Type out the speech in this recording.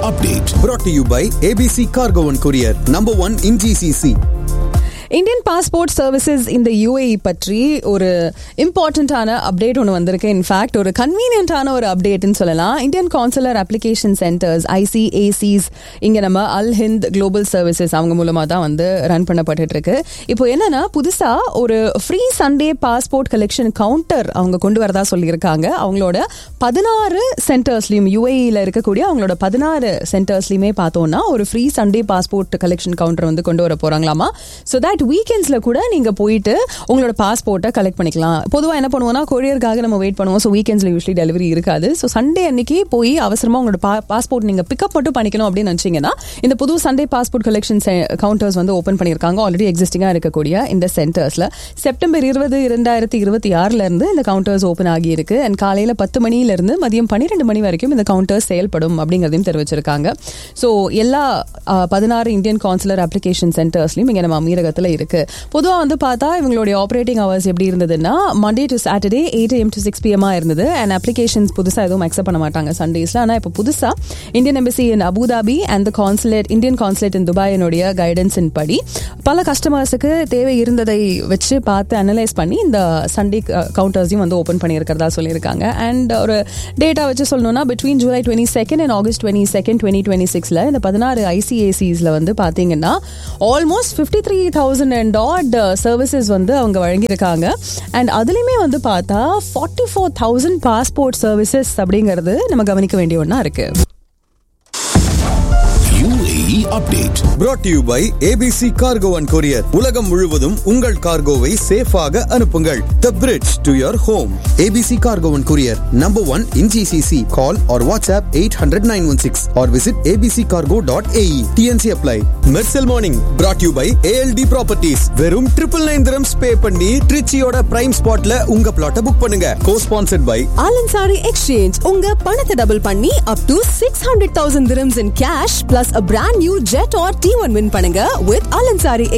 update. brought to you by ABC Cargo and Courier, number one in GCC. Indian passport services இந்த UAE பற்றி ஒரு இம்பார்ட்டண்ட்டான update ஒன்று வந்திருக்கு இன்ஃபேக்ட் ஒரு கன்வீனியன்ட்டான ஒரு அப்டேட்னு சொல்லலாம் Indian consular application centres ICACs இங்கே நம்ம அல் ஹிந்த் குளோபல் சர்வீசஸ் அவங்க மூலமாக தான் வந்து ரன் பண்ணப்பட்டு இருக்கு இப்போ என்னன்னா புதுசாக ஒரு free Sunday passport collection counter அவங்க கொண்டு வரதா சொல்லியிருக்காங்க அவங்களோட பதினாறு சென்டர்ஸ்லையும் யூஏஇயில் இருக்கக்கூடிய அவங்களோட பதினாறு சென்டர்ஸ்லையுமே பார்த்தோம்னா ஒரு free Sunday passport collection counter வந்து கொண்டு வர போறாங்களாமா ஸோ தட் வீக்கெண்ட்ஸ்ல கூட நீங்க போயிட்டு உங்களோட பாஸ்போர்ட்டை கலெக்ட் பண்ணிக்கலாம் பொதுவாக என்ன பண்ணுவோம்னா கொரியருக்காக நம்ம வெயிட் பண்ணுவோம் ஸோ வீக்கெண்ட்ஸ்ல யூஸ்வலி டெலிவரி இருக்காது ஸோ சண்டே அன்னைக்கு போய் அவசரமா உங்களோட பாஸ்போர்ட் நீங்க பிக்கப் மட்டும் பண்ணிக்கணும் அப்படின்னு நினைச்சீங்கன்னா இந்த புது சண்டே பாஸ்போர்ட் கலெக்ஷன் கவுண்டர்ஸ் வந்து ஓப்பன் பண்ணியிருக்காங்க ஆல்ரெடி எக்ஸிஸ்டிங்கா இருக்கக்கூடிய இந்த சென்டர்ஸ்ல செப்டம்பர் இருபது இரண்டாயிரத்தி இருபத்தி ஆறுல இருந்து இந்த கவுண்டர்ஸ் ஓப்பன் ஆகி இருக்கு அண்ட் காலையில பத்து மணியில இருந்து மதியம் பன்னிரெண்டு மணி வரைக்கும் இந்த கவுண்டர்ஸ் செயல்படும் அப்படிங்கிறதையும் தெரிவிச்சிருக்காங்க ஸோ எல்லா பதினாறு இந்தியன் கான்சுலர் அப்ளிகேஷன் சென்டர்ஸ்லையும் இங்கே நம்ம அமீரகத்தில் இருக்கு பொதுவாக வந்து பார்த்தா இவங்களுடைய ஆப்ரேட்டிங் ஹவர்ஸ் எப்படி இருந்ததுன்னா Monday to Saturday eight AM to six பிஎம்மா இருந்தது அண்ட் அப்ளிகேஷன்ஸ் புதுசாக எதுவும் அக்செப்ட் பண்ண மாட்டாங்க சண்டேஸில் ஆனால் இப்போ புதுசாக Indian embassy in Abu Dhabi and the consulate Indian consulate in துபாயினுடைய கைடன்ஸின் படி பல கஸ்டமர்ஸுக்கு தேவை இருந்ததை வச்சு பார்த்து அனலைஸ் பண்ணி இந்த சண்டே கவுண்டர்ஸையும் வந்து ஓப்பன் பண்ணியிருக்கிறதா சொல்லியிருக்காங்க அண்ட் ஒரு டேட்டா வச்சு சொல்லணும்னா between July twenty second and August twenty second twenty twenty சிக்ஸில் இந்த பதினாறு ஐசிஏசிஸில் வந்து பார்த்தீங்கன்னா almost fifty three thousand and odd services வந்து அவங்க வழங்கியிருக்காங்க அண்ட் அதுலேயுமே வந்து பார்த்தா forty four thousand passport services அப்படிங்கிறது நம்ம கவனிக்க வேண்டிய ஒன்றா இருக்கு UAE update. brought to you by ABC Cargo and Courier. உலகம் முழுவதும் உங்கள் கார்கோவை சேஃபாக அனுப்புங்கள் The bridge to your home. ABC Cargo and Courier, number one in GCC. Call or WhatsApp 800-916 or visit abccargo.ae. TNC apply. Mercel Morning, brought to you by ALD Properties. வெறும் triple nine dirhams pay பண்ணி ட்ரிச்சியோட prime ஸ்பாட்ல உங்க பிளாட்டை book பண்ணுங்க co sponsored by Al Ansari exchange உங்க பணத்தை double பண்ணி up to six hundred thousand dirhams in cash plus a brand new jet R T one win பண்ணுங்க வித் ஆலன்சாரி